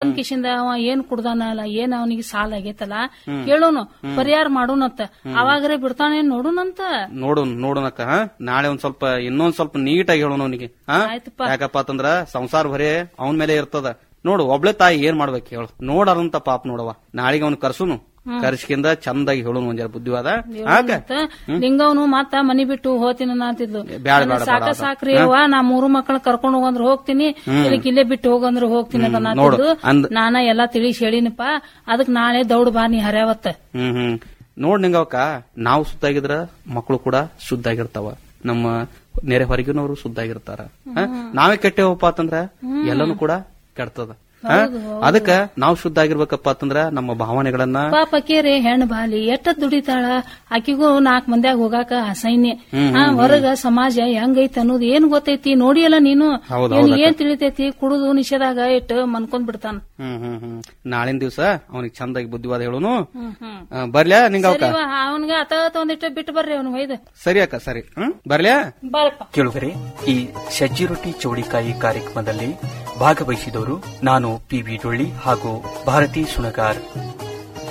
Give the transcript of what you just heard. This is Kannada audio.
ಕಿಶಿಂದ ಅವ ಏನ್ ಕುಡ್ದಾನಲ್ಲ ಏನ್ ಅವನಿಗೆ ಸಾಲ ಆಗೈತಲ್ಲ ಕೇಳೋನು ಪರಿಹಾರ ಮಾಡೋಣಂತ ಅವಾಗರೆ ಬಿಡ್ತಾನೆ ನೋಡೋಣಂತ ನೋಡು ನೋಡೋಣಕ್ಕ ಹಾ ನಾಳೆ ಒಂದ್ ಸ್ವಲ್ಪ ಇನ್ನೊಂದ್ ಸ್ವಲ್ಪ ನೀಟಾಗಿ ಹೇಳೋಣ ಅವನಿಗೆ ಹಾ ಆಯ್ತಪ್ಪ. ಯಾಕಪ್ಪ ಅಂತಂದ್ರ ಸಂಸಾರ ಹೊರೆ ಅವನ್ ಮೇಲೆ ಇರ್ತದ ನೋಡು ಒಬ್ಳೆ ತಾಯಿ ಏನ್ ಮಾಡ್ಬೇಕು ಹೇಳು ನೋಡಾರಂತ ಪಾಪ ನೋಡವ ನಾಳೆಗೆ ಅವ್ನು ಕರ್ಸುನು ಕರ್ಸ್ಕಿಂದ ಚಂದಾಗಿ ಹೇಳೋನು ಒಂದ್ ಜರ ಬುದ್ಧಿವಾದ ಹಾಕ ಲಿಂಗವನು ಮತ್ತ ಮನಿ ಬಿಟ್ಟು ಹೋತೀನಿ ಅಂತಿದ್ಲು ಬ್ಯಾಡ, ನನ್ನ ಬ್ಯಾಡ, ಸಾಕ ಬ್ಯಾಡ. ಸಾಕ್ರಿ ಅವ್ವ ನಾ ಮೂರು ಮಕ್ಕಳ ಕರ್ಕೊಂಡು ಹೋಗಂದ್ರ ಹೋಗ್ತೀನಿ ಇದಕ್ ಇಲ್ಲೇ ಬಿಟ್ಟು ಹೋಗಂದ್ರ ಹೋಗ್ತೀನಿ ಅಂತ ನೋಡು, ಅನ್ನತ್ತಿದ್ಲು ಅಂದ್- ನಾನ ಎಲ್ಲಾ ತಿಳಿಸಿ ಹೇಳಿನಪ್ಪ ಅದಕ್ ನಾಳೆ ದೌಡ್ ಬಾ ನೀ ಹರ್ಯಾವತ್ತ ಹ್ಮ್ ಹ್ಮ್ ನೋಡ್ ನಿಂಗವಕ್ಕ ನಾವು ಸುದ್ದಾಗಿದ್ರ ಮಕ್ಕಳು ಕೂಡ ಶುದ್ಧಾಗಿರ್ತಾವ ನಮ್ಮ ನೆರೆ ಹೊರಗಿನವರು ಶುದ್ಧಾಗಿರ್ತಾರ ಹಾ? ನಾವೇ ಕೆಟ್ಟೇವಪ್ಪ ಅಂತಂದ್ರ ಎಲ್ಲಾನು ಕೂಡ ಕೆಡ್ತದ ಹಾ? ಅದಕ್ಕ ನಾವು ಶುದ್ಧ ಆಗಿರ್ಬೇಕಪ್ಪ ಅಂತಂದ್ರ ನಮ್ಮ ಭಾವನೆಗಳನ್ನ ಪಾಪ ಕೇರೆ ಹೆಣ್ ಬಾಲಿ ಎಷ್ಟ ದುಡಿತಾಳ ಆಕಿಗೂ ನಾಲ್ಕ್ ಮಂದ್ಯಾಗ ಹೋಗಾಕ ಅಸೈನ್ಯ ಹಾ ಹೊರಗ ಸಮಾಜ ಹೆಂಗೈತಿ ಅನ್ನೋದು ಏನ್ ಗೊತ್ತೈತಿ ನೋಡಿಯಲ್ಲ ನೀನು ಹೌದ್ ಏನ್ ಏನ್ ತಿಳಿತೈತಿ ಕುಡುದು ನಿಷೇಧಾಗ ಇಟ್ಟು ಮನ್ಕೊಂಡ್ ಬಿಡ್ತಾನ ಹ್ಮ್ ಹ್ಮ್ ಹ್ಮ್ ನಾಳಿನ ದಿವ್ಸ ಅವನಿಗೆ ಚಂದಾಗಿ ಬುದ್ಧಿವಾದ ಹೇಳುನು ಹ್ಮ್ ಹ್ಮ್ ಆ, ಬರ್ಲ್ಯಾ ನಿಂಗವಕ್ಕ ಸರಿವಾ ಅವನ್ಗ ಅತ ಒಂದಿಟ್ಟು ಬಿಟ್ಟು ಬರ್ರಿ ಅವ್ನು ಒಯ್ದ ಸರಿ ಅಕ್ಕ ಸರಿ ಹ್ಮ್ ಬರ್ಲ್ಯಾ ಬಾರಪ್ಪ ಕೇಳುಗರೆ ಈ ಸಜ್ಜಿ ರೊಟ್ಟಿ ಚೌಳಿಕಾಯಿ ಕಾರ್ಯಕ್ರಮದಲ್ಲಿ ಭಾಗವಹಿಸಿದವರು ನಾನು ಪಿ ವಿ ಡೊಳ್ಳಿ ಹಾಗೂ ಭಾರತಿ ಸುಣಗಾರ್